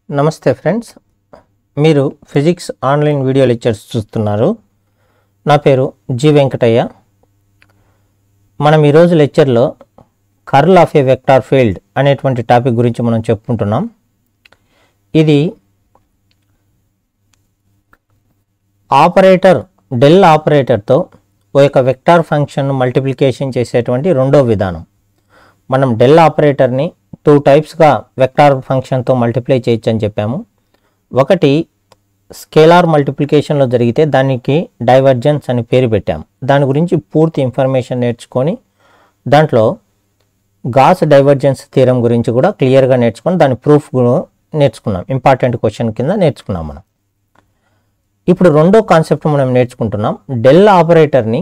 నమస్తే ఫ్రెండ్స్ మీరు physics online video lectures చూస్తున్నారు నా పేరు జి వెంకటయ్య మనం ఈరోజు లెక్చర్లో curl of a vector field అనేటువంటి టాపిక్ గురించి మనం చెప్పుకుంటున్నాం ఇది ఆపరేటర్ డెల్ ఆపరేటర్తో ఓ యొక్క వెక్టార్ ఫంక్షన్ మల్టిప్లికేషన్ చేసేటువంటి రెండో విధానం మనం డెల్ ఆపరేటర్ని టూ టైప్స్గా వెక్టార్ ఫంక్షన్తో మల్టిప్లై చేయొచ్చు అని చెప్పాము ఒకటి స్కేలార్ మల్టిప్లికేషన్లో జరిగితే దానికి డైవర్జెన్స్ అని పేరు పెట్టాము దాని గురించి పూర్తి ఇన్ఫర్మేషన్ నేర్చుకొని దాంట్లో గాస్ డైవర్జెన్స్ థీరం గురించి కూడా క్లియర్గా నేర్చుకొని దాని ప్రూఫ్ నేర్చుకున్నాం ఇంపార్టెంట్ క్వశ్చన్ కింద నేర్చుకున్నాం మనం ఇప్పుడు రెండో కాన్సెప్ట్ మనం నేర్చుకుంటున్నాం డెల్ ఆపరేటర్ని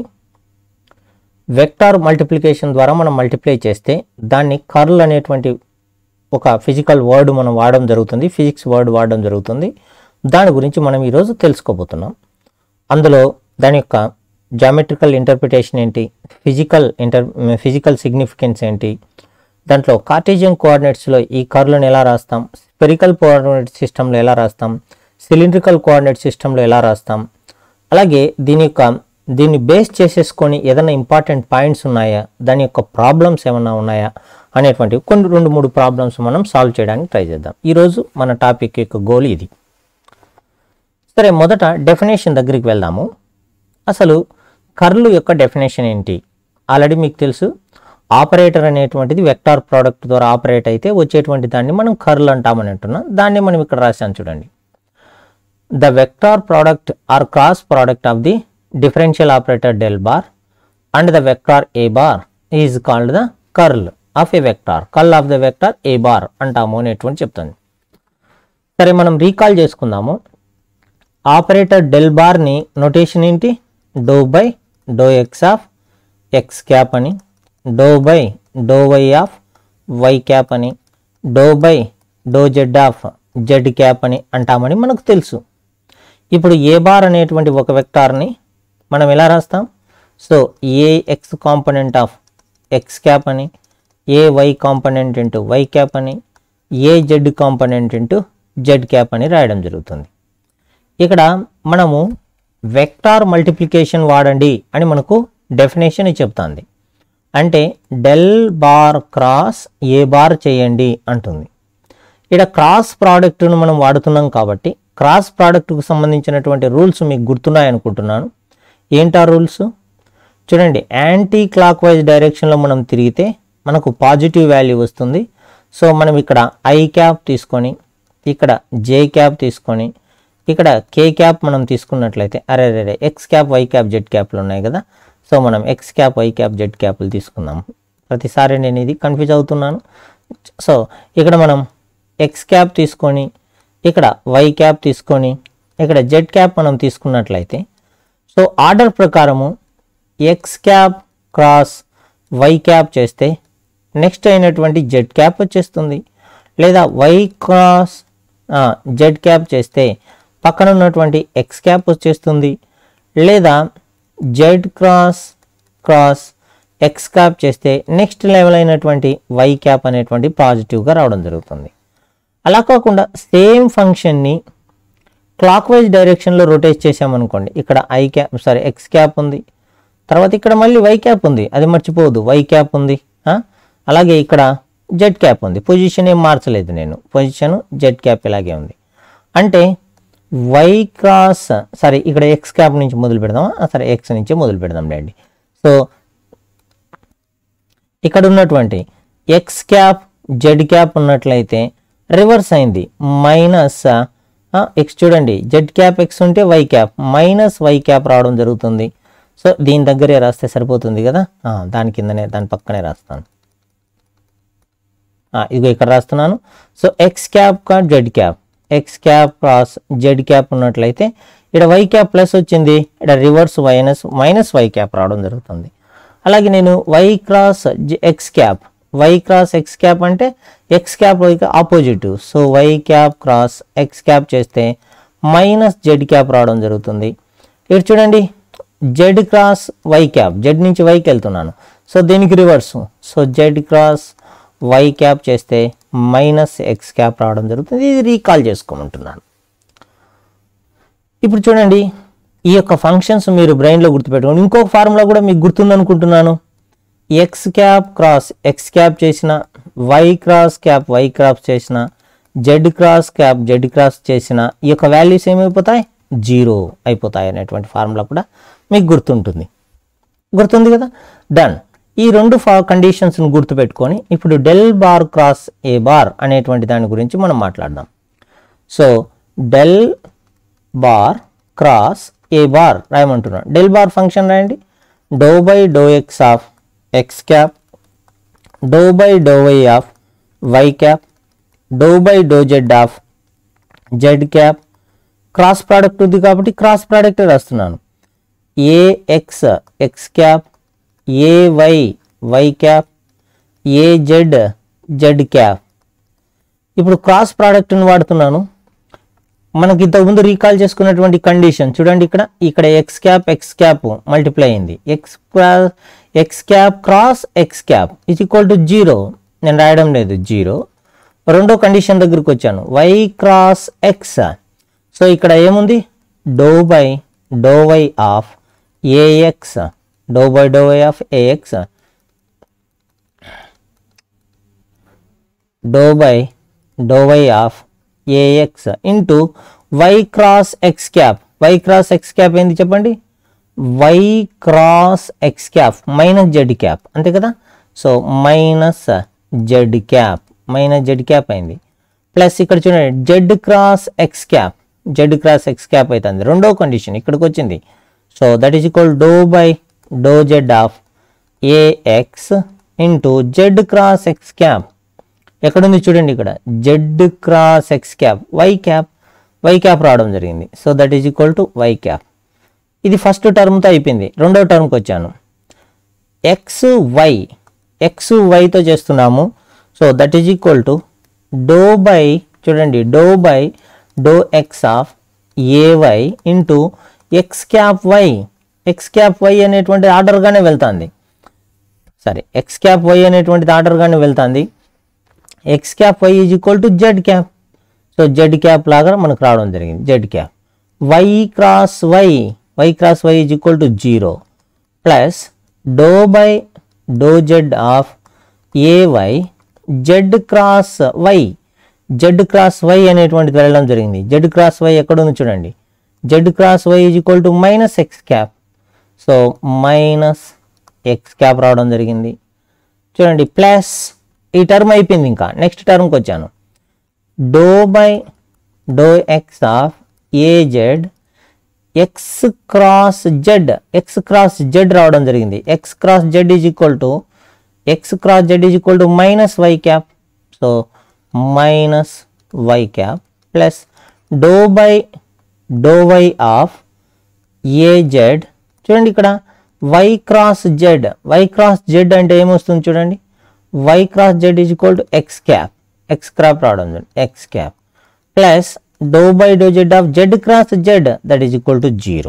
వెక్టార్ మల్టిప్లికేషన్ ద్వారా మనం మల్టిప్లై చేస్తే దాన్ని కర్ల్ అనేటువంటి ఒక ఫిజికల్ వర్డ్ మనం వాడడం జరుగుతుంది ఫిజిక్స్ వర్డ్ వాడడం జరుగుతుంది దాని గురించి మనం ఈరోజు తెలుసుకోబోతున్నాం అందులో దాని యొక్క జామెట్రికల్ ఇంటర్ప్రిటేషన్ ఏంటి ఫిజికల్ ఇంటర్ ఫిజికల్ సిగ్నిఫికెన్స్ ఏంటి దాంట్లో కార్టేజియన్ కోఆర్డినేట్స్లో ఈ కర్లను ఎలా రాస్తాం స్పెరికల్ కోఆర్డినేట్ సిస్టంలో ఎలా రాస్తాం సిలిండ్రికల్ కోఆర్డినేట్ సిస్టంలో ఎలా రాస్తాం అలాగే దీని యొక్క దీన్ని బేస్ చేసేసుకొని ఏదైనా ఇంపార్టెంట్ పాయింట్స్ ఉన్నాయా దాని యొక్క ప్రాబ్లమ్స్ ఏమైనా ఉన్నాయా అనేటువంటి కొన్ని రెండు మూడు ప్రాబ్లమ్స్ మనం సాల్వ్ చేయడానికి ట్రై చేద్దాం ఈరోజు మన టాపిక్ యొక్క గోల్ ఇది సరే మొదట డెఫినేషన్ దగ్గరికి వెళ్దాము అసలు కర్లు యొక్క డెఫినేషన్ ఏంటి ఆల్రెడీ మీకు తెలుసు ఆపరేటర్ అనేటువంటిది వెక్టార్ ప్రోడక్ట్ ద్వారా ఆపరేట్ అయితే వచ్చేటువంటి దాన్ని మనం కర్ల్ అంటామని అంటున్నాం దాన్ని మనం ఇక్కడ రాశాను చూడండి the vector product or cross product of the differential operator del bar and the vector a bar is called the curl of a vector curl of the vector a bar అంటాము అనేటువంటి చెప్తుంది సరే మనం రీకాల్ చేసుకుందాము operator del బార్ని notation ఏంటి do by do x of x cap అని doe by do y of y cap అని doe by do z of z cap అని అంటామని మనకు తెలుసు ఇప్పుడు ఏ బార్ అనేటువంటి ఒక వెక్టార్ని మనం ఎలా రాస్తాం so A x component of x cap అని A y component into y cap అని A z component into z cap అని రాయడం జరుగుతుంది ఇక్కడ మనము వెక్టార్ మల్టిప్లికేషన్ వాడండి అని మనకు డెఫినేషన్ చెప్తుంది అంటే డెల్ బార్ క్రాస్ ఏ బార్ చేయండి అంటుంది ఇక్కడ క్రాస్ ప్రోడక్ట్ను మనం వాడుతున్నాం కాబట్టి క్రాస్ ప్రోడక్ట్కు సంబంధించినటువంటి రూల్స్ మీకు గుర్తున్నాయనుకుంటున్నాను ఏంటా రూల్స్ చూడండి యాంటీ క్లాక్ వైజ్ డైరెక్షన్లో మనం తిరిగితే మనకు పాజిటివ్ వాల్యూ వస్తుంది సో మనం ఇక్కడ ఐ క్యాప్ తీసుకొని ఇక్కడ జే క్యాప్ తీసుకొని ఇక్కడ కే క్యాప్ మనం తీసుకున్నట్లయితే అరే అరే x cap y cap z క్యాప్లు ఉన్నాయి కదా సో మనం x cap y cap z క్యాప్లు తీసుకుందాం ప్రతిసారి నేను ఇది కన్ఫ్యూజ్ అవుతున్నాను సో ఇక్కడ మనం ఎక్స్ క్యాప్ తీసుకొని ఇక్కడ వై క్యాప్ తీసుకొని ఇక్కడ జెడ్ క్యాప్ మనం తీసుకున్నట్లయితే సో ఆర్డర్ ప్రకారము x cap cross y cap చేస్తే నెక్స్ట్ అయినటువంటి జెడ్ క్యాప్ వచ్చేస్తుంది లేదా వై క్రాస్ జెడ్ క్యాప్ చేస్తే పక్కన ఉన్నటువంటి ఎక్స్ క్యాప్ వచ్చేస్తుంది లేదా z cross cross x cap చేస్తే నెక్స్ట్ లెవెల్ అయినటువంటి వై క్యాప్ అనేటువంటి పాజిటివ్గా రావడం జరుగుతుంది అలా కాకుండా సేమ్ ఫంక్షన్ని క్లాక్ వైజ్ డైరెక్షన్లో రొటేట్ చేసామనుకోండి ఇక్కడ i cap sorry x cap ఉంది తర్వాత ఇక్కడ మళ్ళీ వై క్యాప్ ఉంది అది మర్చిపోవద్దు వై క్యాప్ ఉంది ఆ? అలాగే ఇక్కడ జెడ్ క్యాప్ ఉంది పొజిషన్ ఏం మార్చలేదు నేను పొజిషన్ జెడ్ క్యాప్ ఇలాగే ఉంది అంటే వై క్రాస్ సరే ఇక్కడ ఎక్స్ క్యాప్ నుంచి మొదలు పెడదామా ఆ, సరే ఎక్స్ నుంచి మొదలు పెడదాం డాడీ సో ఇక్కడ ఉన్నటువంటి ఎక్స్ క్యాప్ జెడ్ క్యాప్ ఉన్నట్లయితే రివర్స్ అయింది మైనస్ ఎక్స్ చూడండి జెడ్ క్యాప్ ఎక్స్ ఉంటే y cap minus y cap రావడం జరుగుతుంది సో దీని దగ్గరే రాస్తే సరిపోతుంది కదా ఆ, దాని కిందనే దాని పక్కనే రాస్తాను ఆ, ఇదిగో ఇక్కడ రాస్తున్నాను సో ఎక్స్ క్యాప్ కా z cap x cap cross z cap ఉన్నట్లయితే ఇక్కడ వై క్యాప్ ప్లస్ వచ్చింది ఇక్కడ reverse minus minus y cap రావడం జరుగుతుంది అలాగే నేను y cross x cap y cross x cap అంటే ఎక్స్ క్యాప్ వైకి opposite so y cap cross x cap చేస్తే మైనస్ జెడ్ క్యాప్ రావడం జరుగుతుంది ఇక్కడ చూడండి z cross y cap z నుంచి వైకి వెళ్తున్నాను సో దీనికి reverse so Z cross y cap చేస్తే మైనస్ ఎక్స్ క్యాప్ రావడం జరుగుతుంది ఇది రీకాల్ చేసుకోమంటున్నాను ఇప్పుడు చూడండి ఈ యొక్క ఫంక్షన్స్ మీరు బ్రెయిన్లో గుర్తుపెట్టుకోండి ఇంకొక ఫార్ములా కూడా మీకు గుర్తుందనుకుంటున్నాను x cap cross x cap చేసిన y cross cap y cross చేసిన z cross cap z cross చేసిన ఈ యొక్క వాల్యూస్ ఏమైపోతాయి జీరో అయిపోతాయి అనేటువంటి ఫార్ములా కూడా మీకు గుర్తుంటుంది గుర్తుంది కదా డన్ ఈ రెండు ఫా కండిషన్స్ను గుర్తుపెట్టుకొని ఇప్పుడు డెల్ బార్ క్రాస్ ఏ బార్ అనేటువంటి దాని గురించి మనం మాట్లాడదాం సో డెల్ బార్ క్రాస్ ఏ బార్ రాయమంటున్నాను డెల్ బార్ ఫంక్షన్ రాయండి doe by do x of x cap doe by do y of y cap doe by do z of z cap cross product ఉంది కాబట్టి cross product రాస్తున్నాను A x x cap A y y cap A z z cap ఇప్పుడు cross ప్రోడక్ట్ని వాడుతున్నాను మనకి ఇంతకుముందు recall చేసుకున్నటువంటి condition చూడండి ఇక్కడ ఇక్కడ x cap x cap multiply అయింది x x cap cross x cap is equal to zero నేను రాయడం లేదు జీరో రెండో కండిషన్ దగ్గరికి వచ్చాను వై క్రాస్ ఎక్స్ సో ఇక్కడ ఏముంది doe by do y of A x doe by do y of A x doe by do y of A x into y cross x cap y cross x cap ఏంది చెప్పండి y cross x cap minus z cap అంతే కదా so minus z cap minus z cap అయింది plus ఇక్కడ చూడండి z cross x cap z cross x cap అవుతుంది రెండో condition ఇక్కడికి వచ్చింది so that is equal do by do z of A x into z cross x cap ఎక్కడుంది చూడండి ఇక్కడ z cross x cap y cap y cap రావడం జరిగింది so that is equal to y cap ఇది first టర్మ్తో అయిపోయింది రెండో టర్మ్కి వచ్చాను ఎక్స్ వై ఎక్స్ వైతో చేస్తున్నాము so that is equal to do by చూడండి do by do x of ఏవై into x cap y x cap y అనేటువంటి ఆర్డర్గానే వెళ్తుంది సరే ఎక్స్ క్యాప్ వై అనేటువంటిది ఆర్డర్గానే వెళ్తుంది x cap y is equal to z cap so z cap లాగా మనకు రావడం జరిగింది z cap y cross y y cross y is equal to zero plus doe by do z of a y z cross y z cross y అనేటువంటిది వెళ్ళడం జరిగింది z cross y ఎక్కడ ఉంది చూడండి z cross y is equal to minus x cap so minus x cap రావడం జరిగింది చూడండి plus ఈ టర్మ్ అయిపోయింది ఇంకా నెక్స్ట్ టర్మ్కి వచ్చాను doe by do x of a z x cross z x cross z రావడం జరిగింది x cross z is equal to x cross z is equal to minus y cap so minus y cap plus doe by do y of a z చూడండి ఇక్కడ y cross z y cross z అంటే ఏమొస్తుంది చూడండి y cross z is equal to x cap x cap రావడం x cap plus doe by do z of z cross z that is equal to zero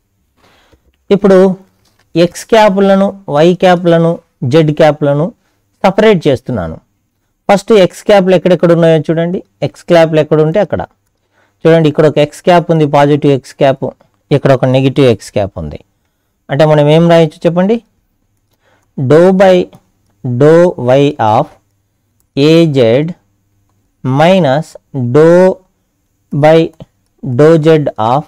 ఇప్పుడు x క్యాప్లను y క్యాప్లను z క్యాప్లను separate చేస్తున్నాను first x క్యాప్లు ఎక్కడెక్కడ ఉన్నాయో చూడండి ఎక్స్ క్యాప్లు ఎక్కడ ఉంటే అక్కడ చూడండి ఇక్కడ ఒక ఎక్స్ క్యాప్ ఉంది పాజిటివ్ ఎక్స్ క్యాప్ ఇక్కడ ఒక నెగిటివ్ ఎక్స్ క్యాప్ ఉంది అంటే మనం ఏం రాయొచ్చు చెప్పండి doe by do y of a z minus do by do z of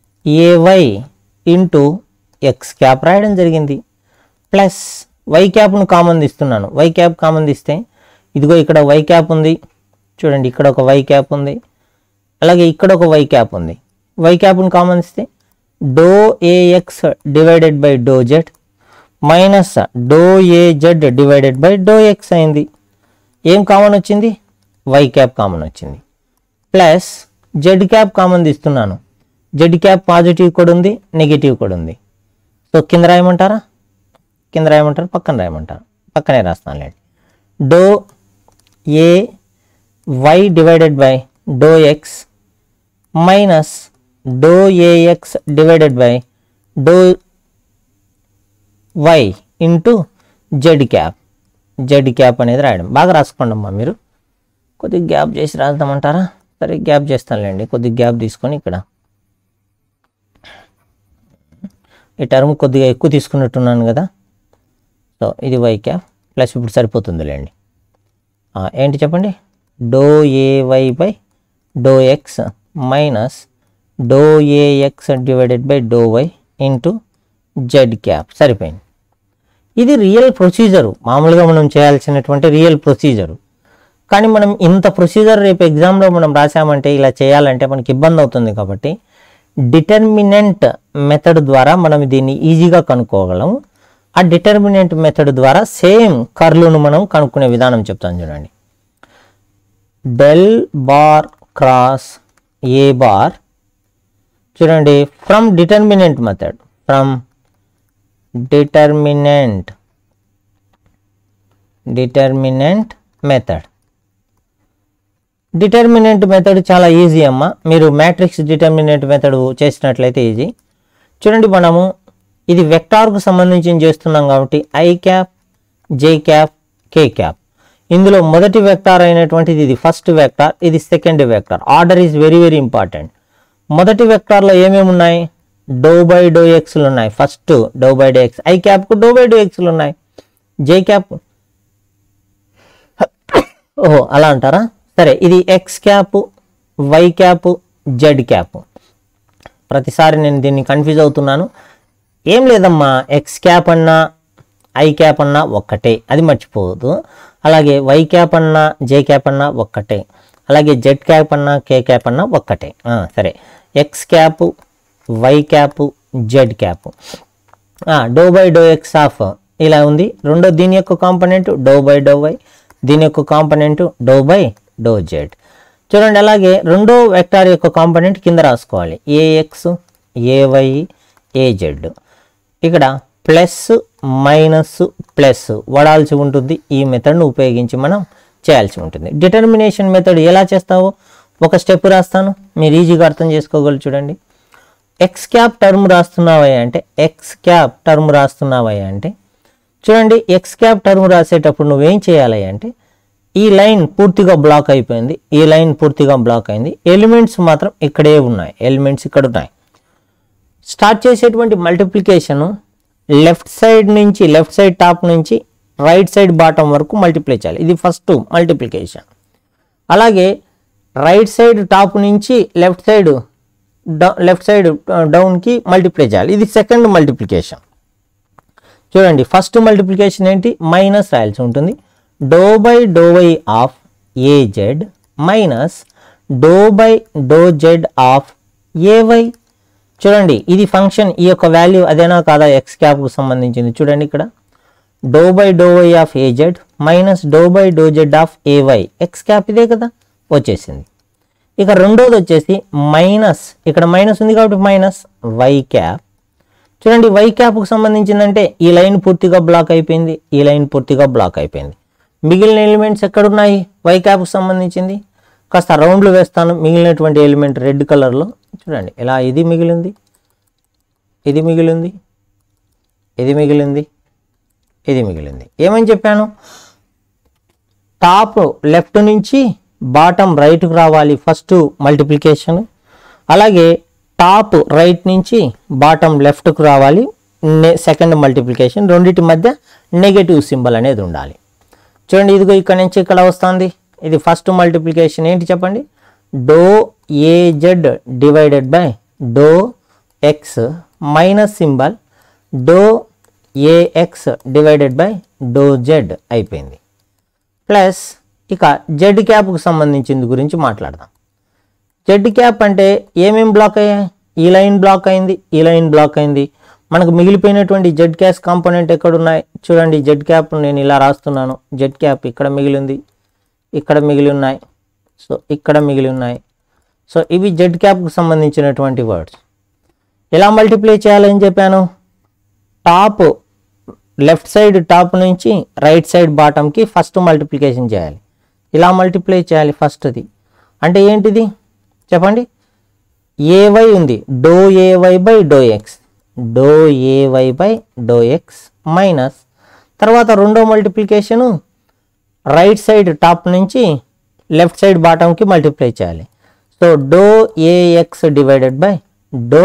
ఏవై into x cap రాయడం జరిగింది ప్లస్ వై క్యాప్ను కామన్ తీస్తున్నాను వై క్యాప్ కామన్ తీస్తే ఇదిగో ఇక్కడ వై క్యాప్ ఉంది చూడండి ఇక్కడ ఒక వై క్యాప్ ఉంది అలాగే ఇక్కడ ఒక వై క్యాప్ ఉంది వై క్యాప్ను కామన్ ఇస్తే doe a x divided by do z minus doe a z divided by do x అయింది ఏం కామన్ వచ్చింది వై క్యాప్ కామన్ వచ్చింది ప్లస్ జెడ్ క్యాప్ కామన్ తీస్తున్నాను జెడ్ క్యాప్ పాజిటివ్ కూడా ఉంది నెగిటివ్ కూడా ఉంది సో కింద రాయమంటారా కింద రాయమంటారు పక్కన రాయమంటారు పక్కనే రాస్తానులేండి doe a y divided by do x minus doe a x divided by do y into z cap z cap అనేది రాయడం బాగా రాసుకోండి అమ్మా మీరు కొద్దిగా గ్యాప్ చేసి రాద్దామంటారా సరే గ్యాప్ చేస్తానులేండి కొద్దిగా గ్యాప్ తీసుకొని ఇక్కడ ఈ టర్మ్ కొద్దిగా ఎక్కువ తీసుకున్నట్టున్నాను కదా సో ఇది వై క్యాప్ ప్లస్ ఇప్పుడు సరిపోతుందిలేండి ఆ, ఏంటి చెప్పండి doe a y by do x minus doe a x divided by do y into z cap సరిపోయింది ఇది రియల్ ప్రొసీజరు మామూలుగా మనం చేయాల్సినటువంటి రియల్ ప్రొసీజరు కానీ మనం ఇంత ప్రొసీజర్ రేపు ఎగ్జామ్లో మనం రాసామంటే ఇలా చేయాలంటే మనకి ఇబ్బంది అవుతుంది కాబట్టి డిటర్మినెంట్ మెథడ్ ద్వారా మనం దీన్ని ఈజీగా కనుక్కోగలం ఆ డిటర్మినెంట్ మెథడ్ ద్వారా సేమ్ కర్లును మనం కనుక్కునే విధానం చెప్తాను చూడండి డెల్ బార్ క్రాస్ ఏ బార్ చూడండి from determinant method from determinant determinant method determinant method చాలా ఈజీ అమ్మ మీరు మ్యాట్రిక్స్ డిటర్మినెంట్ మెథడ్ చేసినట్లయితే ఈజీ చూడండి మనము ఇది వెక్టార్కు సంబంధించి చేస్తున్నాం కాబట్టి i cap j cap k cap ఇందులో మొదటి వెక్టార్ అయినటువంటిది ఇది ఫస్ట్ వెక్టార్ ఇది second vector order is very very important మొదటి వెక్టార్లో ఏమేమి ఉన్నాయి డో బై డో ఎక్స్లు ఉన్నాయి first doe by do x i క్యాప్కు డో బై డో ఎక్స్లు ఉన్నాయి జే క్యాప్ ఓహో అలా అంటారా సరే ఇది x cap y cap z cap ప్రతిసారి నేను దీన్ని కన్ఫ్యూజ్ అవుతున్నాను ఏం లేదమ్మా ఎక్స్ క్యాప్ అన్నా ఐ క్యాప్ అన్నా ఒక్కటే అది మర్చిపోవద్దు అలాగే వై క్యాప్ అన్నా జే క్యాప్ అన్నా ఒక్కటే అలాగే జెడ్ క్యాప్ అన్నా కే క్యాప్ అన్నా ఒక్కటే ఆ, సరే x cap y cap z cap doe by do x of ఇలా ఉంది రెండో దీని యొక్క component doe by do y దీని యొక్క component doe by do z చూడండి అలాగే రెండో వెక్టార్ యొక్క కాంపనెంట్ కింద రాసుకోవాలి ఏఎక్స్ ఏవై ఏజెడ్ ఇక్కడ ప్లస్ మైనస్ ప్లస్ వడాల్సి ఉంటుంది ఈ మెథడ్ను ఉపయోగించి మనం చేయాల్సి ఉంటుంది డిటర్మినేషన్ మెథడ్ ఎలా చేస్తావో ఒక స్టెప్ రాస్తాను మీరు ఈజీగా అర్థం చేసుకోగలరు చూడండి ఎక్స్ క్యాప్ టర్మ్ రాస్తున్నావయ్యా అంటే ఎక్స్ క్యాప్ టర్మ్ రాస్తున్నావయ్యా అంటే చూడండి ఎక్స్ క్యాప్ టర్మ్ రాసేటప్పుడు నువ్వేం చేయాలి అంటే ఈ లైన్ పూర్తిగా బ్లాక్ అయిపోయింది ఈ లైన్ పూర్తిగా బ్లాక్ అయింది ఎలిమెంట్స్ మాత్రం ఇక్కడే ఉన్నాయి ఎలిమెంట్స్ ఇక్కడ ఉన్నాయి స్టార్ట్ చేసేటువంటి మల్టిప్లికేషను లెఫ్ట్ సైడ్ నుంచి లెఫ్ట్ సైడ్ టాప్ నుంచి రైట్ సైడ్ బాటం వరకు మల్టిప్లై చేయాలి ఇది ఫస్ట్ మల్టిప్లికేషన్ అలాగే రైట్ సైడ్ టాప్ నుంచి లెఫ్ట్ సైడ్ లెఫ్ట్ సైడ్ డౌన్కి మల్టిప్లై చేయాలి ఇది సెకండ్ మల్టిప్లికేషన్ చూడండి ఫస్ట్ మల్టిప్లికేషన్ ఏంటి మైనస్ రాయాల్సి ఉంటుంది do by do y of a z minus do by do z of a y చూడండి ఇది ఫంక్షన్ ఈ యొక్క వాల్యూ అదేనా కాదా ఎక్స్ క్యాప్కు సంబంధించింది చూడండి ఇక్కడ doe by do y of a z minus do by do z of a y x cap ఇదే కదా వచ్చేసింది ఇక రెండోది వచ్చేసి మైనస్ ఇక్కడ మైనస్ ఉంది కాబట్టి మైనస్ వై క్యాప్ చూడండి వై క్యాప్కు సంబంధించిందంటే ఈ లైన్ పూర్తిగా బ్లాక్ అయిపోయింది ఈ లైన్ పూర్తిగా బ్లాక్ అయిపోయింది మిగిలిన ఎలిమెంట్స్ ఎక్కడున్నాయి వై క్యాప్కు సంబంధించింది కాస్త రౌండ్లు వేస్తాను మిగిలినటువంటి ఎలిమెంట్ రెడ్ కలర్లో చూడండి ఇలా ఇది మిగిలింది ఇది మిగిలింది ఇది మిగిలింది ఇది మిగిలింది ఏమని చెప్పాను టాప్ లెఫ్ట్ నుంచి బాటమ్ రైట్కి రావాలి ఫస్ట్ మల్టిప్లికేషన్ అలాగే టాప్ రైట్ నుంచి బాటమ్ లెఫ్ట్కు రావాలి సెకండ్ మల్టిప్లికేషన్ రెండింటి మధ్య నెగటివ్ సింబల్ అనేది ఉండాలి చూడండి ఇదిగో ఇక్కడ నుంచి ఇక్కడ వస్తుంది ఇది ఫస్ట్ మల్టిప్లికేషన్ ఏంటి చెప్పండి doe a z divided by do x minus symbol doe a x divided by do z అయిపోయింది ప్లస్ ఇక జెడ్ క్యాప్కు సంబంధించింది గురించి మాట్లాడదాం జెడ్ క్యాప్ అంటే ఏమేం బ్లాక్ అయ్యాయి ఈ లైన్ బ్లాక్ అయింది ఈ లైన్ బ్లాక్ అయింది మనకు మిగిలిపోయినటువంటి జెడ్ క్యాస్ కాంపోనెంట్ ఎక్కడున్నాయి చూడండి జెడ్ క్యాప్ నేను ఇలా రాస్తున్నాను జెడ్ క్యాప్ ఇక్కడ మిగిలింది ఇక్కడ మిగిలి ఉన్నాయి సో ఇక్కడ మిగిలి ఉన్నాయి సో ఇవి జెడ్ క్యాప్కు సంబంధించినటువంటి వర్డ్స్ ఎలా మల్టిప్లై చేయాలని చెప్పాను టాప్ లెఫ్ట్ సైడ్ టాప్ నుంచి రైట్ సైడ్ బాటమ్కి ఫస్ట్ మల్టిప్లికేషన్ చేయాలి ఇలా మల్టిప్లై చేయాలి ఫస్ట్ది అంటే ఏంటిది చెప్పండి ఏవై ఉంది doe a y by do x doe a y by do x minus తర్వాత రెండో మల్టిప్లికేషను రైట్ సైడ్ టాప్ నుంచి లెఫ్ట్ సైడ్ బాటంకి మల్టిప్లై చేయాలి so doe a x divided by do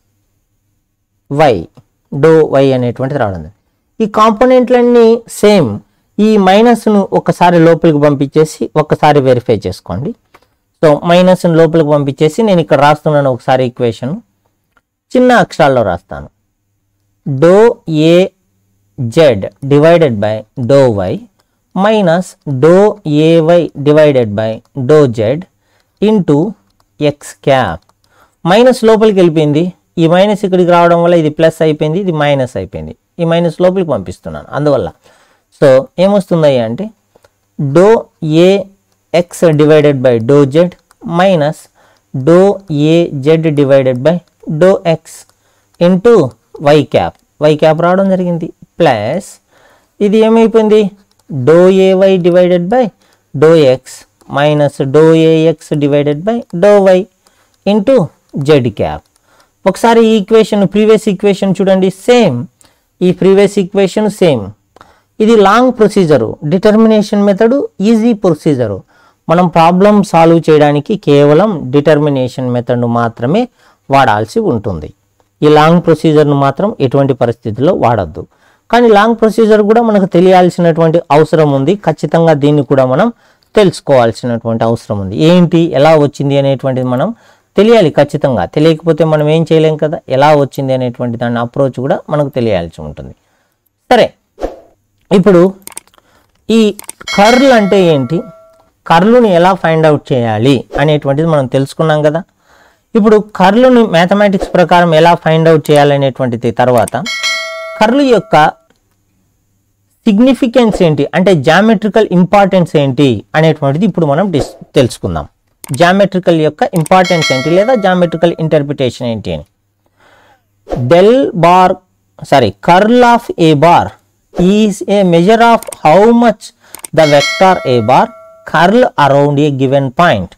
y doe y అనేటువంటిది రావడం జరిగింది. ఈ కాంపోనెంట్లన్నీ సేమ్ ఈ మైనస్ను ఒకసారి లోపలికి పంపించేసి ఒకసారి వెరిఫై చేసుకోండి సో మైనస్ను లోపలికి పంపించేసి నేను ఇక్కడ రాస్తున్నాను ఒకసారి ఈక్వేషన్ చిన్న అక్షరాల్లో రాస్తాను doe a z divided by do y minus doe a y divided by do z into x cap minus లోపలికి వెళ్ళిపోయింది ఈ మైనస్ ఇక్కడికి రావడం వల్ల ఇది ప్లస్ అయిపోయింది ఇది మైనస్ అయిపోయింది ఈ మైనస్ లోపలికి పంపిస్తున్నాను అందువల్ల సో ఏమొస్తుంది అంటే doe a x divided by do z minus doe a z divided by do x into y cap y cap రావడం జరిగింది ప్లస్ ఇది ఏమైపోయింది doe a y divided by do x minus doe a x divided by do y into z cap ఒకసారి ఈ equation previous equation చూడండి same ఈ previous equation same ఇది long procedure determination method easy procedure మనం ప్రాబ్లం సాల్వ్ చేయడానికి కేవలం determination మెథడ్ను మాత్రమే వాడాల్సి ఉంటుంది ఈ లాంగ్ ప్రొసీజర్ను మాత్రం ఎటువంటి పరిస్థితుల్లో వాడద్దు కానీ లాంగ్ ప్రొసీజర్ కూడా మనకు తెలియాల్సినటువంటి అవసరం ఉంది ఖచ్చితంగా దీన్ని కూడా మనం తెలుసుకోవాల్సినటువంటి అవసరం ఉంది ఏంటి ఎలా వచ్చింది అనేటువంటిది మనం తెలియాలి ఖచ్చితంగా తెలియకపోతే మనం ఏం చేయలేం కదా ఎలా వచ్చింది అనేటువంటి దాని అప్రోచ్ కూడా మనకు తెలియాల్సి ఉంటుంది సరే ఇప్పుడు ఈ కర్ల్ అంటే ఏంటి కర్లుని ఎలా ఫైండ్ అవుట్ చేయాలి అనేటువంటిది మనం తెలుసుకున్నాం కదా ఇప్పుడు కర్లుని మ్యాథమెటిక్స్ ప్రకారం ఎలా ఫైండ్ అవుట్ చేయాలనేటువంటిది తర్వాత కర్లు యొక్క సిగ్నిఫికెన్స్ ఏంటి అంటే జామెట్రికల్ ఇంపార్టెన్స్ ఏంటి అనేటువంటిది ఇప్పుడు మనం డిస్ తెలుసుకుందాం జామెట్రికల్ యొక్క ఇంపార్టెన్స్ ఏంటి లేదా జామెట్రికల్ ఇంటర్ప్రిటేషన్ ఏంటి అని del bar sorry curl of a bar is a measure of how much the vector a bar curl around a given point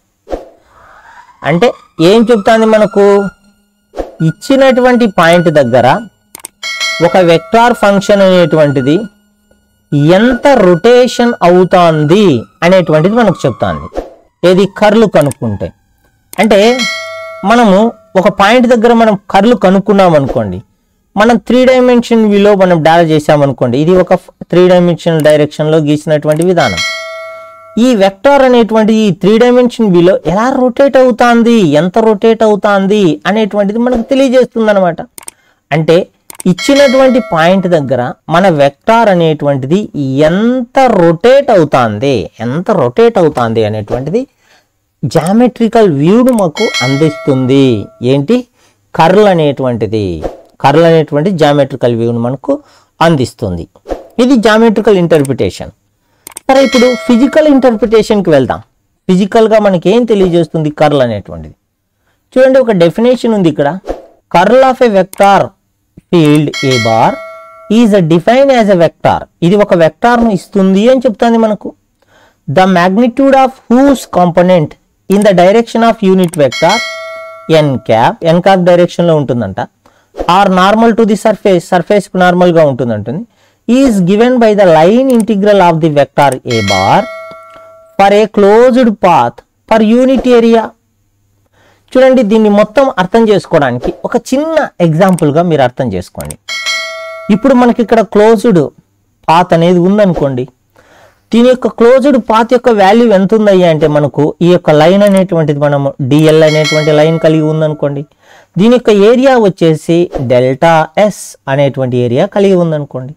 అంటే ఏం చెప్తాంది మనకు ఇచ్చినటువంటి పాయింట్ దగ్గర ఒక వెక్టార్ ఫంక్షన్ అనేటువంటిది ఎంత రొటేషన్ అవుతోంది అనేటువంటిది మనకు చెప్తాంది ఏది కర్లు కనుక్కుంటే అంటే మనము ఒక పాయింట్ దగ్గర మనం కర్లు కనుక్కున్నాం అనుకోండి మనం త్రీ డైమెన్షన్ వ్యూలో మనం డాలా చేసామనుకోండి ఇది ఒక త్రీ డైమెన్షనల్ డైరెక్షన్లో గీసినటువంటి విధానం ఈ వెక్టార్ అనేటువంటి ఈ త్రీ డైమెన్షన్ వ్యూలో ఎలా రొటేట్ అవుతాంది ఎంత రొటేట్ అవుతాంది అనేటువంటిది మనకు తెలియజేస్తుంది అనమాట అంటే ఇచ్చినటువంటి పాయింట్ దగ్గర మన వెక్టార్ అనేటువంటిది ఎంత రొటేట్ అవుతాంది ఎంత రొటేట్ అవుతాంది అనేటువంటిది జామెట్రికల్ వ్యూను మాకు అందిస్తుంది ఏంటి కర్ల్ అనేటువంటిది కర్ల్ అనేటువంటి జామెట్రికల్ వ్యూను మనకు అందిస్తుంది ఇది జామెట్రికల్ ఇంటర్ప్రిటేషన్ సరే ఇప్పుడు ఫిజికల్ ఇంటర్ప్రిటేషన్కి వెళ్దాం ఫిజికల్గా మనకి ఏం తెలియజేస్తుంది కర్ల్ అనేటువంటిది చూడండి ఒక డెఫినేషన్ ఉంది ఇక్కడ curl of a vector field a bar is define as a vector ఇది ఒక వెక్టార్ను ఇస్తుంది అని చెప్తుంది మనకు the magnitude of whose component in the direction of unit vector n cap n cap డైరెక్షన్లో ఉంటుందంట or normal to the surface సర్ఫేస్కి నార్మల్గా ఉంటుందంటుంది is given by the line integral of the vector a bar for a closed path for unit area చూడండి దీన్ని మొత్తం అర్థం చేసుకోవడానికి ఒక చిన్న ఎగ్జాంపుల్గా మీరు అర్థం చేసుకోండి ఇప్పుడు మనకి ఇక్కడ క్లోజ్డ్ పాత్ అనేది ఉందనుకోండి దీని యొక్క క్లోజ్డ్ పాత్ యొక్క వాల్యూ ఎంత ఉందయ్యా అంటే మనకు ఈ యొక్క లైన్ అనేటువంటిది మనం డిఎల్ అనేటువంటి లైన్ కలిగి ఉందనుకోండి దీని యొక్క ఏరియా వచ్చేసి డెల్టా ఎస్ అనేటువంటి ఏరియా కలిగి ఉందనుకోండి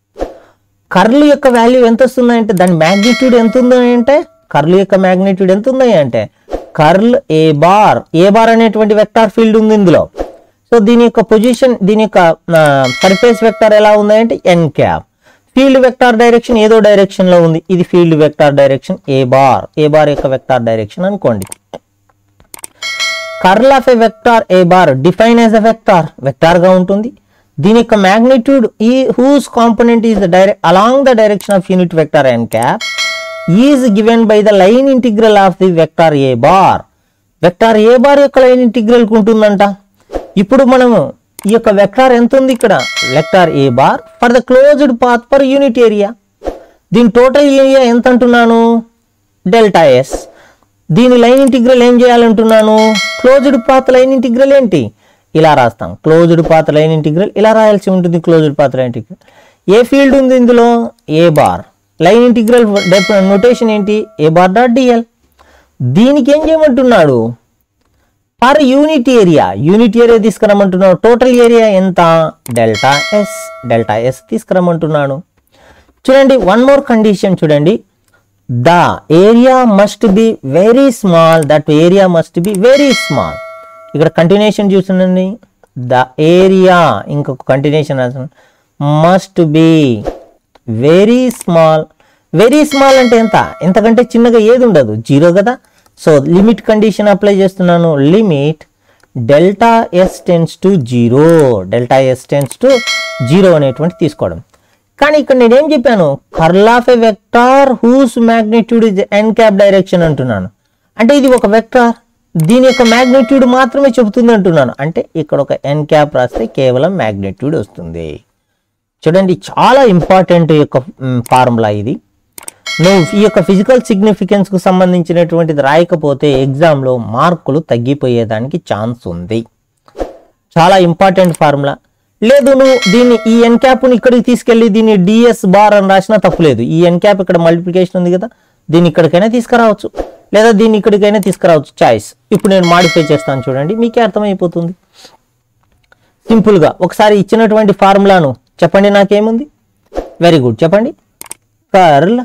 కర్ల్ యొక్క వాల్యూ ఎంత వస్తుంది అంటే దాని మ్యాగ్నిట్యూడ్ ఎంత ఉంది అంటే కర్ల్ యొక్క మ్యాగ్నిట్యూడ్ ఎంత ఉంది అంటే curl a bar a bar అనేటువంటి వెక్టార్ ఫీల్డ్ ఉంది ఇందులో సో దీని యొక్క పొజిషన్ దీని యొక్క సర్ఫేస్ వెక్టార్ ఎలా ఉంది అంటే n cap field vector direction ఏదో డైరెక్షన్ లో ఉంది ఇది field vector direction a bar a bar యొక్క వెక్టార్ డైరెక్షన్ అనుకోండి curl of a vector a bar define as a vector vector గా ఉంటుంది దీని యొక్క మ్యాగ్నిట్యూడ్ ఈ whose component is the direct along the direction of unit vector n cap is given by the line integral of the vector a bar vector a bar యొక్క line integral ఉంటుందంట ఇప్పుడు మనము ఈ యొక్క వెక్టార్ ఎంత ఉంది ఇక్కడ vector a bar for the closed path for unit area దీని టోటల్ ఏరియా ఎంత అంటున్నాను డెల్టా ఎస్ దీని లైన్ ఇంటిగ్రల్ ఏం చేయాలంటున్నాను క్లోజ్డ్ పాత్ లైన్ ఇంటిగ్రల్ ఏంటి ఇలా రాస్తాం క్లోజ్డ్ పాత్ లైన్ ఇంటిగ్రల్ ఇలా రాయాల్సి ఉంటుంది closed path line integral a field ఉంది ఇందులో a bar line integral notation ఏంటి ఏ బార్ డాట్ డిఎల్ దీనికి ఏం చేయమంటున్నాడు per unit area unit area తీసుకురమ్మంటున్నాడు టోటల్ ఏరియా ఎంత డెల్టా ఎస్ డెల్టా ఎస్ తీసుకురమ్మంటున్నాడు చూడండి వన్ మోర్ కండిషన్ చూడండి the area must be very small that area must be very small ఇక్కడ కంటిన్యూషన్ చూస్తుండండి ద ఏరియా ఇంకొక continuation must be very small very small అంటే ఎంత ఎంతకంటే చిన్నగా ఏది ఉండదు జీరో కదా సో లిమిట్ కండిషన్ అప్లై చేస్తున్నాను limit delta s tends to zero delta s tends to zero అనేటువంటి తీసుకోవడం కానీ ఇక్కడ నేనేం చెప్పాను curl of a vector whose magnitude is n cap direction అంటున్నాను అంటే ఇది ఒక వెక్టార్ దీని యొక్క మ్యాగ్నిట్యూడ్ మాత్రమే చెబుతుంది అంటున్నాను అంటే ఇక్కడ ఒక ఎన్ క్యాప్ రాస్తే కేవలం మ్యాగ్నిట్యూడ్ వస్తుంది చూడండి చాలా ఇంపార్టెంట్ యొక్క ఫార్ములా ఇది నువ్వు ఈ యొక్క ఫిజికల్ సిగ్నిఫికెన్స్కు సంబంధించినటువంటిది రాయకపోతే ఎగ్జామ్లో మార్కులు తగ్గిపోయేదానికి ఛాన్స్ ఉంది చాలా ఇంపార్టెంట్ ఫార్ములా లేదు నువ్వు దీన్ని ఈ ఎన్ క్యాప్ని ఇక్కడికి తీసుకెళ్ళి దీన్ని డిఎస్ బార్ అని రాసినా తప్పులేదు ఈ ఎన్ క్యాప్ ఇక్కడ మల్టిప్లికేషన్ ఉంది కదా దీన్ని ఇక్కడికైనా తీసుకురావచ్చు లేదా దీన్ని ఇక్కడికైనా తీసుకురావచ్చు చాయిస్ ఇప్పుడు నేను మాడిఫై చేస్తాను చూడండి మీకే అర్థమైపోతుంది సింపుల్గా ఒకసారి ఇచ్చినటువంటి ఫార్ములాను చెప్పండి నాకేముంది వెరీ గుడ్ చెప్పండి curl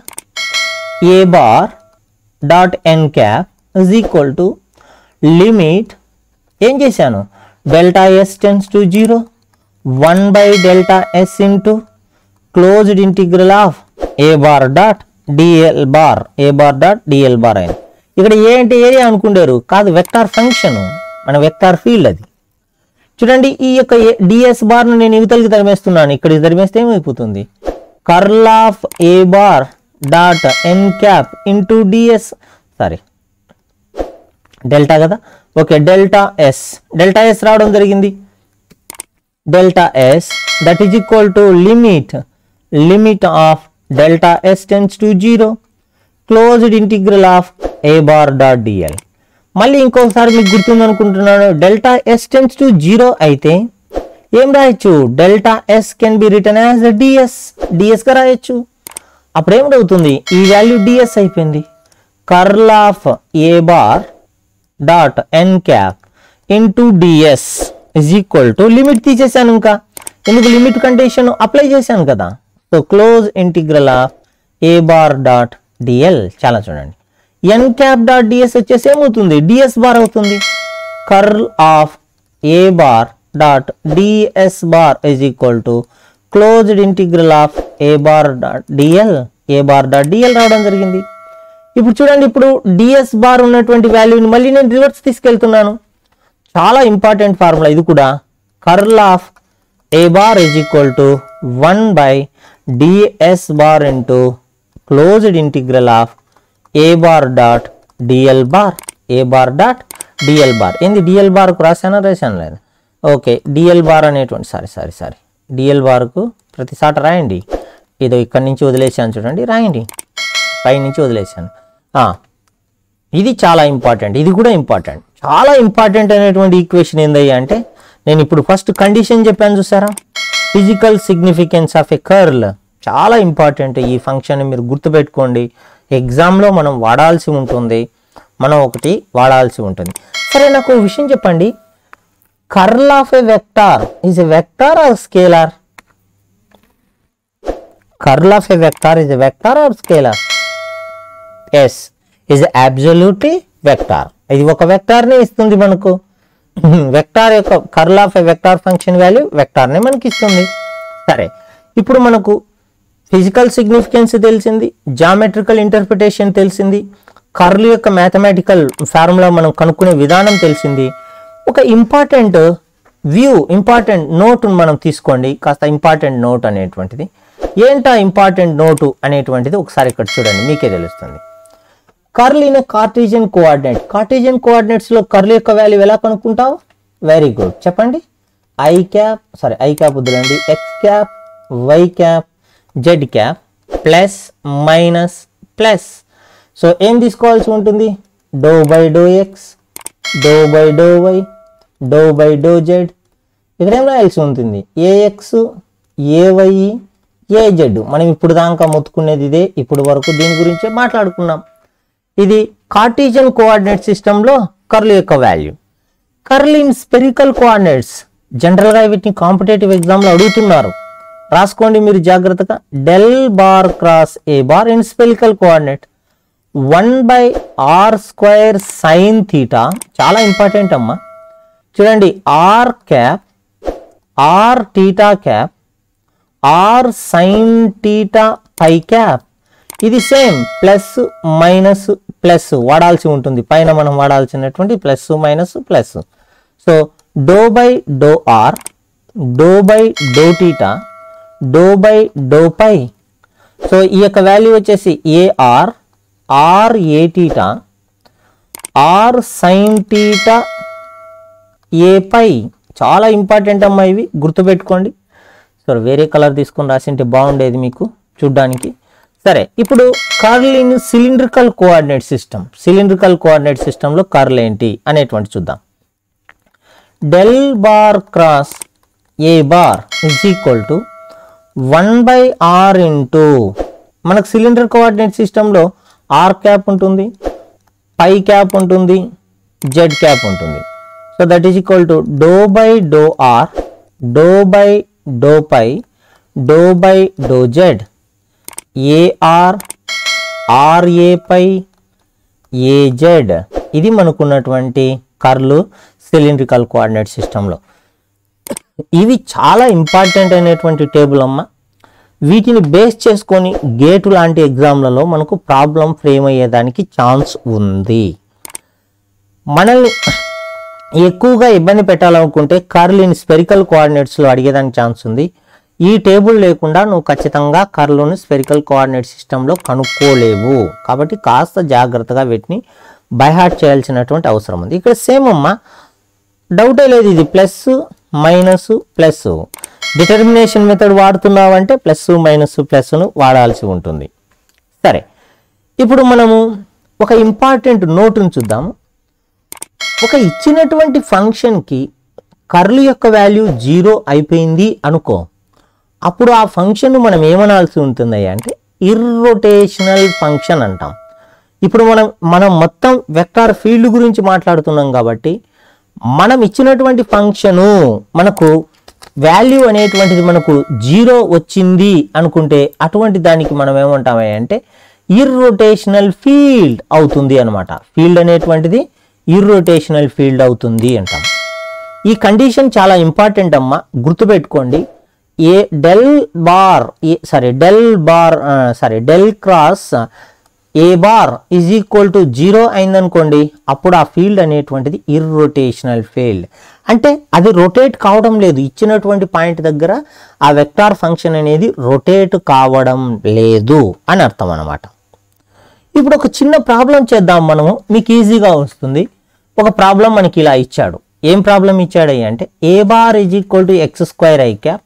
a bar dot n cap is equal to limit ఏం చేశాను delta s tends to zero one by delta s into closed integral of a bar dot DL bar a bar dot DL bar అయిన ఇక్కడ a అంటే area అనుకుంటారు కాదు vector function మన vector field అది చూడండి ఈ యొక్క డిఎస్ బార్ను నేను యువతలకి తరిమేస్తున్నాను ఇక్కడికి తరిమేస్తే ఏమైపోతుంది curl of a bar dot n cap into ds sorry delta కదా okay delta s delta s రావడం జరిగింది delta s that is equal to limit limit of delta s tends to zero closed integral of a bar dot dl మళ్ళీ ఇంకొకసారి మీకు గుర్తుందనుకుంటున్నాను delta s tends to zero అయితే ఏం రాయొచ్చు delta s can be written as ds డిఎస్గా రాయొచ్చు అప్పుడు ఏమిటవుతుంది ఈ వాల్యూ డిఎస్ అయిపోయింది curl of a bar dot n cap into ds is equal to limit తీసేసాను ఇంకా ఎందుకు లిమిట్ కండిషన్ అప్లై చేశాను కదా so close integral of a bar dot dl చాలా చూడండి ఎన్ క్యాప్ డాట్ డిఎస్ వచ్చేసి ఏమవుతుంది డిఎస్ బార్ అవుతుంది curl of a bar dot ds bar is equal to closed integral of a bar dot dl a bar dot dl రావడం జరిగింది ఇప్పుడు చూడండి ఇప్పుడు డిఎస్ బార్ ఉన్నటువంటి వాల్యూని మళ్ళీ నేను రివర్స్ తీసుకెళ్తున్నాను చాలా ఇంపార్టెంట్ ఫార్ములా ఇది కూడా curl of a bar is equal to one by ds bar into closed integral of a bar dot DL bar a bar dot DL bar ఏంది డిఎల్ బార్కు రాశానా రాశాను లేదు ఓకే డిఎల్ బార్ అనేటువంటి sorry sorry sorry dl బార్కు ప్రతిసాట రాయండి ఏదో ఇక్కడి నుంచి వదిలేసాను చూడండి రాయండి పై నుంచి వదిలేసాను ఆ, ఇది చాలా ఇంపార్టెంట్ ఇది కూడా ఇంపార్టెంట్ చాలా ఇంపార్టెంట్ అనేటువంటి ఈక్వేషన్ ఏందయ్యా అంటే నేను ఇప్పుడు ఫస్ట్ కండిషన్ చెప్పాను చూసారా physical significance of a curl చాలా ఇంపార్టెంట్ ఈ ఫంక్షన్ మీరు గుర్తుపెట్టుకోండి ఎగ్జామ్లో మనం వాడాల్సి ఉంటుంది మనం ఒకటి వాడాల్సి ఉంటుంది సరే నాకు ఒక విషయం చెప్పండి curl of a vector is a vector or scalar curl of a vector is a vector or scalar yes is absolutely vector ఇది ఒక వెక్టార్ని ఇస్తుంది మనకు వెక్టార్ యొక్క curl of a vector function value వెక్టార్ని మనకి ఇస్తుంది సరే ఇప్పుడు మనకు ఫిజికల్ సిగ్నిఫికెన్స్ తెలిసింది జామెట్రికల్ ఇంటర్ప్రిటేషన్ తెలిసింది కర్ల్ యొక్క మ్యాథమెటికల్ ఫార్ములా మనం కనుక్కునే విధానం తెలిసింది ఒక ఇంపార్టెంట్ వ్యూ ఇంపార్టెంట్ నోట్ మనం తీసుకోండి కాస్త ఇంపార్టెంట్ నోట్ అనేటువంటిది ఏంటా ఇంపార్టెంట్ నోటు అనేటువంటిది ఒకసారి ఇక్కడ చూడండి మీకే తెలుస్తుంది curl in Cartesian coordinate Cartesian coordinates లో కర్ల్ యొక్క వాల్యూ ఎలా కనుక్కుంటావు వెరీ గుడ్ చెప్పండి i cap sorry i cap వద్దులండి x cap y cap z cap plus minus plus so ఏం తీసుకోవాల్సి ఉంటుంది do by do x do by do y do by do z ఇక్కడ ఏం రాయాల్సి ఉంటుంది ఏఎక్స్ ఏవై ఏజెడ్ మనం ఇప్పుడు దాకా మొత్తుకునేది ఇదే ఇప్పుడు వరకు దీని గురించే మాట్లాడుకున్నాం ఇది కార్టీజియన్ కోఆర్డినేట్ సిస్టంలో కర్ల్ యొక్క value curl in spherical coordinates జనరల్గా వీటిని కాంపిటేటివ్ ఎగ్జామ్లో అడుగుతున్నారు రాసుకోండి మీరు జాగ్రత్తగా del bar cross A bar in spherical coordinate one by r square sine theta చాలా ఇంపార్టెంట్ అమ్మా చూడండి r cap r theta cap r sine theta phi cap ఇది సేమ్ ప్లస్ మైనస్ ప్లస్ వాడాల్సి ఉంటుంది పైన మనం వాడాల్సినటువంటి plus minus plus so do by do r do by do theta do by do phi so ఈ యొక్క value వచ్చేసి a r r a theta r sine theta a phi చాలా important అమ్మా ఇవి గుర్తుపెట్టుకోండి సో వేరే కలర్ తీసుకొని రాసింటే బాగుండేది మీకు చూడ్డానికి సరే ఇప్పుడు curl in cylindrical coordinate system cylindrical coordinate సిస్టంలో కర్ల్ ఏంటి అనేటువంటి చూద్దాం del bar cross A bar is equal to one by r into మనకు సిలిండర్ కోఆర్డినేట్ సిస్టంలో ఆర్ క్యాప్ ఉంటుంది పై క్యాప్ ఉంటుంది జెడ్ క్యాప్ ఉంటుంది so that is equal to do by do r do by do phi do by do z a r r a phi a z ఇది మనకున్నటువంటి కర్లు cylindrical coordinate సిస్టంలో ఇవి చాలా important అయినటువంటి టేబుల్ అమ్మ వీటిని బేస్ చేసుకొని గేటు లాంటి ఎగ్జామ్లలో మనకు ప్రాబ్లం ఫ్రేమ్ అయ్యేదానికి ఛాన్స్ ఉంది మనల్ని ఎక్కువగా ఇబ్బంది పెట్టాలనుకుంటే కర్ల్ ఇన్ స్పెరికల్ కోఆర్డినేట్స్లో అడిగేదానికి ఛాన్స్ ఉంది ఈ టేబుల్ లేకుండా నువ్వు ఖచ్చితంగా కర్లోని స్పెరికల్ కోఆర్డినేట్ సిస్టంలో కనుక్కోలేవు కాబట్టి కాస్త జాగ్రత్తగా వీటిని బైహార్ట్ చేయాల్సినటువంటి అవసరం ఉంది ఇక్కడ సేమ్ అమ్మ డౌటే లేదు ఇది plus minus plus determination method వాడుతున్నావంటే ప్లస్ మైనస్ ప్లస్ను వాడాల్సి ఉంటుంది సరే ఇప్పుడు మనము ఒక ఇంపార్టెంట్ నోటును చూద్దాము ఒక ఇచ్చినటువంటి ఫంక్షన్కి కర్ల్ యొక్క వాల్యూ జీరో అయిపోయింది అనుకో అప్పుడు ఆ ఫంక్షన్ మనం ఏమనాల్సి ఉంటుంది అంటే ఇర్రొటేషనల్ ఫంక్షన్ అంటాం ఇప్పుడు మనం మనం మొత్తం వెక్టార్ ఫీల్డ్ గురించి మాట్లాడుతున్నాం కాబట్టి మనం ఇచ్చినటువంటి ఫంక్షను మనకు వాల్యూ అనేటువంటిది మనకు జీరో వచ్చింది అనుకుంటే అటువంటి దానికి మనం ఏమంటామే అంటే ఇర్రొటేషనల్ ఫీల్డ్ అవుతుంది అనమాట ఫీల్డ్ అనేటువంటిది ఇర్రొటేషనల్ ఫీల్డ్ అవుతుంది అంటాం ఈ కండిషన్ చాలా ఇంపార్టెంట్ అమ్మా గుర్తుపెట్టుకోండి a del bar a sorry del bar sorry del cross A bar is equal to zero అయిందనుకోండి అప్పుడు ఆ ఫీల్డ్ అనేటువంటిది ఇర్రొటేషనల్ ఫీల్డ్ అంటే అది రొటేట్ కావడం లేదు ఇచ్చినటువంటి పాయింట్ దగ్గర ఆ వెక్టార్ ఫంక్షన్ అనేది రొటేట్ కావడం లేదు అని అర్థం అన్నమాట ఇప్పుడు ఒక చిన్న ప్రాబ్లం చేద్దాం మనము మీకు ఈజీగా వస్తుంది ఒక ప్రాబ్లం మనకి ఇలా ఇచ్చాడు ఏం ప్రాబ్లం ఇచ్చాడు అంటే a bar is equal to x square i cap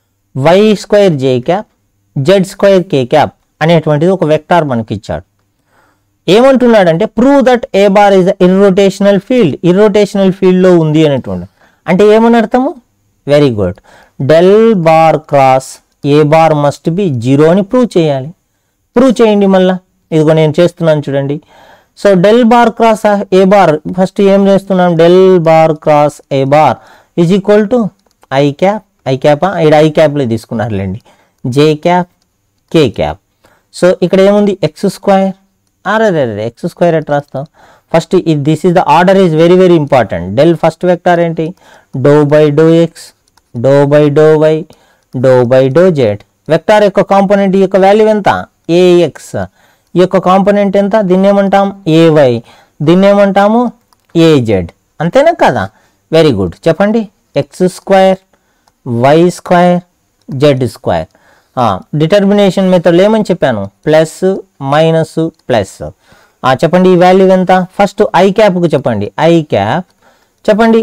y square j cap z square k cap అనేటువంటిది ఒక వెక్టార్ మనకి ఇచ్చాడు ఏమంటున్నాడంటే prove that a bar is irrotational field irrotational ఫీల్డ్లో ఉంది అనేటువంటి అంటే ఏమని అర్థము very good del bar cross A bar must be zero అని ప్రూవ్ చేయాలి ప్రూవ్ చేయండి మళ్ళా ఇదిగో నేను చేస్తున్నాను చూడండి సో డెల్ బార్ క్రాస్ ఏ బార్ ఫస్ట్ ఏం చేస్తున్నాం del bar cross A bar is equal to i cap i క్యాపా ఇక్కడ ఐ క్యాప్లో తీసుకున్నారులేండి j cap k cap so ఇక్కడ ఏముంది ఎక్స్ స్క్వేర్ అరే రే ఎక్స్ స్క్వేర్ ఎట్ రాస్తాం first this is the order is very very important del first vector ఏంటి do by do x do by do y do by do z vector యొక్క component యొక్క value ఎంత a x ఈ యొక్క component ఎంత దీన్ని ఏమంటాం ఏవై దీన్ని ఏమంటాము ఏజెడ్ అంతేనా కదా వెరీ గుడ్ చెప్పండి x square y square z square determination మెథడ్లో ఏమని చెప్పాను ప్లస్ మైనస్ ప్లస్ చెప్పండి ఈ వాల్యూ ఎంత ఫస్ట్ ఐ క్యాప్కు చెప్పండి ఐ క్యాప్ చెప్పండి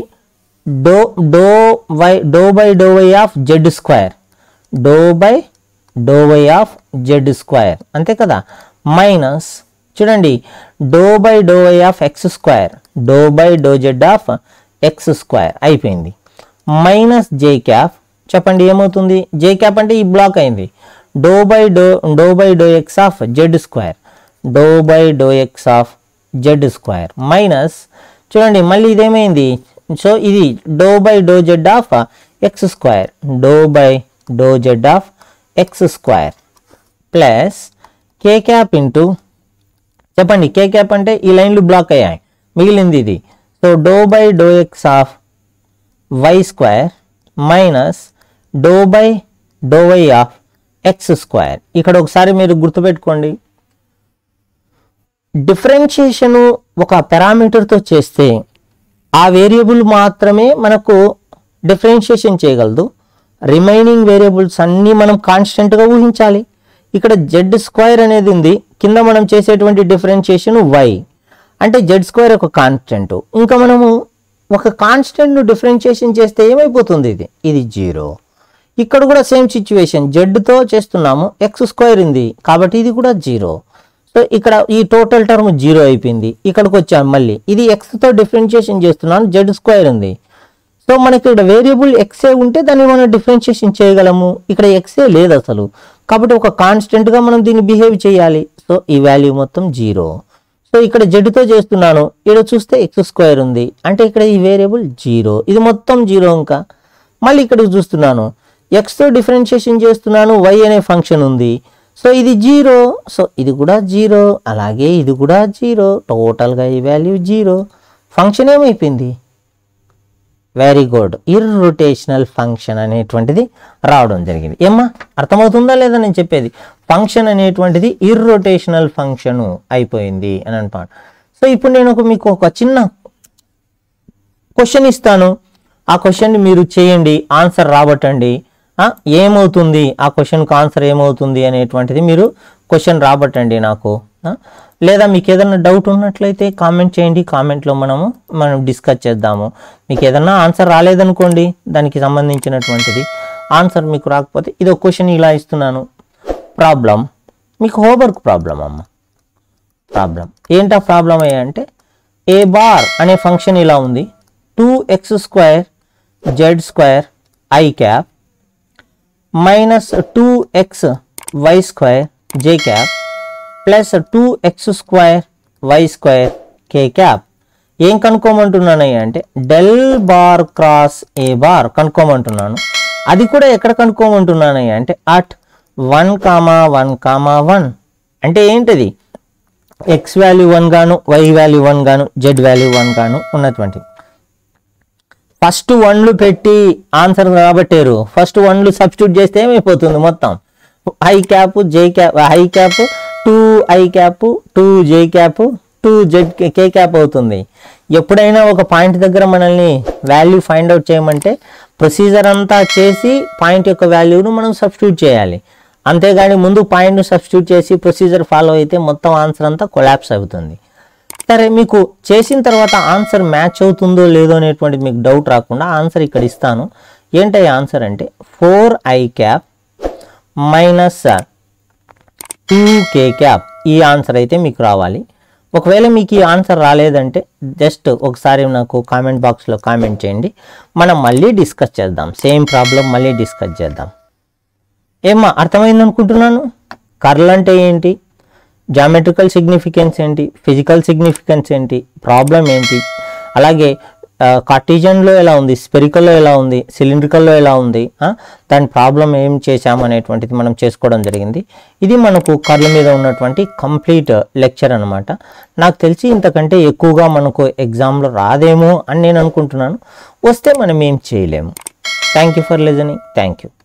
do do y do by do y of z square do by do y of z square అంతే కదా మైనస్ చూడండి do by do y of x square do by do z of x square అయిపోయింది minus j cap చెప్పండి ఏమవుతుంది j cap అంటే ఈ block అయింది do by do do by do x of z square do by do x of z square minus చూడండి మళ్ళీ ఇదేమైంది so ఇది do by do z of x square do by do z of x square plus k cap into చెప్పండి k cap అంటే ఈ లైన్లు black అయ్యాయి మిగిలింది ఇది so do by do x of y square minus do by do y of x square ఇక్కడ ఒకసారి మీరు గుర్తుపెట్టుకోండి డిఫరెన్షియేషను ఒక పారామీటర్తో చేస్తే ఆ వేరియబుల్ మాత్రమే మనకు డిఫరెన్షియేషన్ చేయగలదు రిమైనింగ్ వేరియబుల్స్ అన్నీ మనం కాన్స్టెంట్గా ఊహించాలి ఇక్కడ జెడ్ స్క్వేర్ అనేది ఉంది కింద మనం చేసేటువంటి డిఫరెన్షియేషన్ వై అంటే జెడ్ స్క్వేర్ ఒక కాన్స్టెంట్ ఇంకా మనము ఒక కాన్స్టెంట్ను డిఫరెన్షియేషన్ చేస్తే ఏమైపోతుంది ఇది ఇది జీరో ఇక్కడ కూడా సేమ్ సిచ్యువేషన్ జెడ్తో చేస్తున్నాము ఎక్స్ స్క్వేర్ ఉంది కాబట్టి ఇది కూడా జీరో సో ఇక్కడ ఈ టోటల్ టర్మ్ జీరో అయిపోయింది ఇక్కడికి వచ్చాను మళ్ళీ ఇది ఎక్స్తో డిఫరెన్షియేషన్ చేస్తున్నాను జెడ్ స్క్వేర్ ఉంది సో మనకి ఇక్కడ వేరియబుల్ ఎక్సే ఉంటే దాన్ని మనం డిఫరెన్షియేషన్ చేయగలము ఇక్కడ ఎక్సే లేదు అసలు కాబట్టి ఒక కాన్స్టెంట్గా మనం దీన్ని బిహేవ్ చేయాలి సో ఈ వాల్యూ మొత్తం జీరో సో ఇక్కడ జెడ్తో చేస్తున్నాను ఇక్కడ చూస్తే ఎక్స్ స్క్వేర్ ఉంది అంటే ఇక్కడ ఈ వేరియబుల్ జీరో ఇది మొత్తం జీరో ఇంకా మళ్ళీ ఇక్కడికి చూస్తున్నాను ఎక్స్తో డిఫరెన్షియేషన్ చేస్తున్నాను వై అనే ఫంక్షన్ ఉంది సో ఇది జీరో సో ఇది కూడా జీరో అలాగే ఇది కూడా జీరో టోటల్గా ఈ వాల్యూ జీరో ఫంక్షన్ ఏమైపోయింది వెరీ గుడ్ ఇర్రొటేషనల్ ఫంక్షన్ అనేటువంటిది రావడం జరిగింది ఏమ్మా అర్థమవుతుందా లేదా నేను చెప్పేది ఫంక్షన్ అనేటువంటిది ఇర్రొటేషనల్ ఫంక్షన్ అయిపోయింది అని అంటాను సో ఇప్పుడు నేను ఒక మీకు ఒక చిన్న క్వశ్చన్ ఇస్తాను ఆ క్వశ్చన్ని మీరు చేయండి ఆన్సర్ రాబట్టండి ఆ, ఏమవుతుంది ఆ క్వశ్చన్కి ఆన్సర్ ఏమవుతుంది అనేటువంటిది మీరు క్వశ్చన్ రాబట్టండి నాకు ఆ, లేదా మీకు ఏదైనా డౌట్ ఉన్నట్లయితే కామెంట్ చేయండి కామెంట్లో మనము మనం డిస్కస్ చేద్దాము మీకు ఏదైనా ఆన్సర్ రాలేదనుకోండి దానికి సంబంధించినటువంటిది ఆన్సర్ మీకు రాకపోతే ఇది ఒక క్వశ్చన్ ఇలా ఇస్తున్నాను ప్రాబ్లం మీకు హోంవర్క్ ప్రాబ్లం అమ్మ ప్రాబ్లం ఏంటా ప్రాబ్లం అంటే ఏ బార్ అనే ఫంక్షన్ ఇలా ఉంది two x square z square i cap minus two x y square j cap plus two x square y square k cap ఏం కనుక్కోమంటున్నానయ్య అంటే డెల్ బార్ క్రాస్ ఏ bar కనుక్కోమంటున్నాను అది కూడా ఎక్కడ కనుక్కోమంటున్నానయ్య అంటే at one comma one comma one అంటే ఏంటిది ఎక్స్ వాల్యూ వన్ గాను వై వాల్యూ వన్ గాను జెడ్ వాల్యూ వన్ గాను ఉన్నటువంటి ఫస్ట్ వన్లు పెట్టి ఆన్సర్ రాబట్టారు ఫస్ట్ వన్లు సబ్స్టిట్యూట్ చేస్తే ఏమైపోతుంది మొత్తం i cap j cap i cap two i cap two j cap two z k cap అవుతుంది ఎప్పుడైనా ఒక పాయింట్ దగ్గర మనల్ని వాల్యూ ఫైండ్ అవుట్ చేయమంటే ప్రొసీజర్ అంతా చేసి పాయింట్ యొక్క వాల్యూను మనం సబ్స్టిట్యూట్ చేయాలి అంతేగాని ముందు పాయింట్ను సబ్స్టిట్యూట్ చేసి ప్రొసీజర్ ఫాలో అయితే మొత్తం ఆన్సర్ అంతా కొలాప్స్ అవుతుంది సరే మీకు చేసిన తర్వాత ఆన్సర్ మ్యాచ్ అవుతుందో లేదో అనేటువంటి మీకు డౌట్ రాకుండా ఆన్సర్ ఇక్కడ ఇస్తాను ఏంటి ఆన్సర్ అంటే four i cap minus two k cap ఈ ఆన్సర్ అయితే మీకు రావాలి ఒకవేళ మీకు ఈ ఆన్సర్ రాలేదంటే జస్ట్ ఒకసారి నాకు కామెంట్ బాక్స్లో కామెంట్ చేయండి మనం మళ్ళీ డిస్కస్ చేద్దాం సేమ్ ప్రాబ్లం మళ్ళీ డిస్కస్ చేద్దాం ఏమ్మా అర్థమైంది అనుకుంటున్నాను కర్ల్ అంటే ఏంటి జామెట్రికల్ సిగ్నిఫికెన్స్ ఏంటి ఫిజికల్ సిగ్నిఫికెన్స్ ఏంటి ప్రాబ్లం ఏంటి అలాగే కార్టీజన్లో ఎలా ఉంది స్పెరికల్లో ఎలా ఉంది సిలిండ్రికల్లో ఎలా ఉంది ఆ, దాని ప్రాబ్లం ఏం చేశాం అనేటువంటిది మనం చేసుకోవడం జరిగింది ఇది మనకు కర్ల మీద ఉన్నటువంటి కంప్లీట్ లెక్చర్ అనమాట నాకు తెలిసి ఇంతకంటే ఎక్కువగా మనకు ఎగ్జామ్లో రాదేమో అని నేను అనుకుంటున్నాను వస్తే మనం ఏం చేయలేము thank you for listening thank you